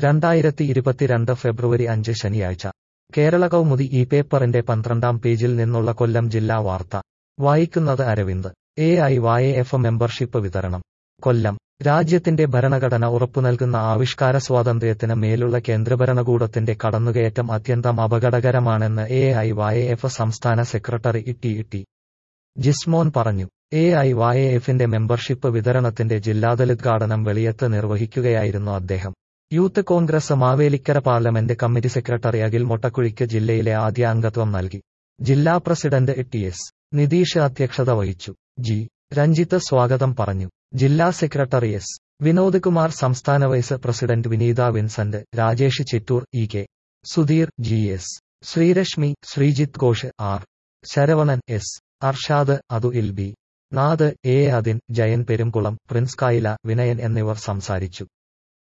രണ്ടായിരത്തി ഇരുപത്തിരണ്ട് ഫെബ്രുവരി അഞ്ച് ശനിയാഴ്ച കേരള കൗമുദി ഈ പേപ്പറിന്റെ പന്ത്രണ്ടാം പേജിൽ നിന്നുള്ള കൊല്ലം ജില്ലാ വാർത്ത വായിക്കുന്നത് Aravind A I Y F membership വിതരണം കൊല്ലം രാജ്യത്തിന്റെ ഭരണഘടന ഉറപ്പുനൽകുന്ന ആവിഷ്കാര സ്വാതന്ത്ര്യത്തിന് മേലുള്ള കേന്ദ്രഭരണകൂടത്തിന്റെ കടന്നുകയറ്റം അത്യന്തം അപകടകരമാണെന്ന് എ ഐ വായ എഫ് സംസ്ഥാന സെക്രട്ടറി ടി ടി ജിസ്മോൻ പറഞ്ഞു എ ഐ വായ എഫിന്റെ മെമ്പർഷിപ്പ് വിതരണത്തിന്റെ ജില്ലാതലുദ്ഘാടനം വെളിയത്ത് നിർവഹിക്കുകയായിരുന്നു അദ്ദേഹം Youth Congress Mavelikkara parliament committee secretary Akhil മൊട്ടക്കുഴിക്ക് ജില്ലയിലെ ആദ്യ അംഗത്വം നൽകി ജില്ലാ പ്രസിഡന്റ് ടി എസ് നിതീഷ് അധ്യക്ഷത വഹിച്ചു ജി രഞ്ജിത്ത് സ്വാഗതം പറഞ്ഞു ജില്ലാ സെക്രട്ടറി എസ് വിനോദ് കുമാർ സംസ്ഥാന vice president Vineetha Vincent Rajesh Chittoor E K Sudheer G S Sreereshmi Sreejith Ghosh R Saravanan S Arshad Athul B Nath A Athin Jayan Perumkulam Prince Kayila Vinayan എന്നിവർ സംസാരിച്ചു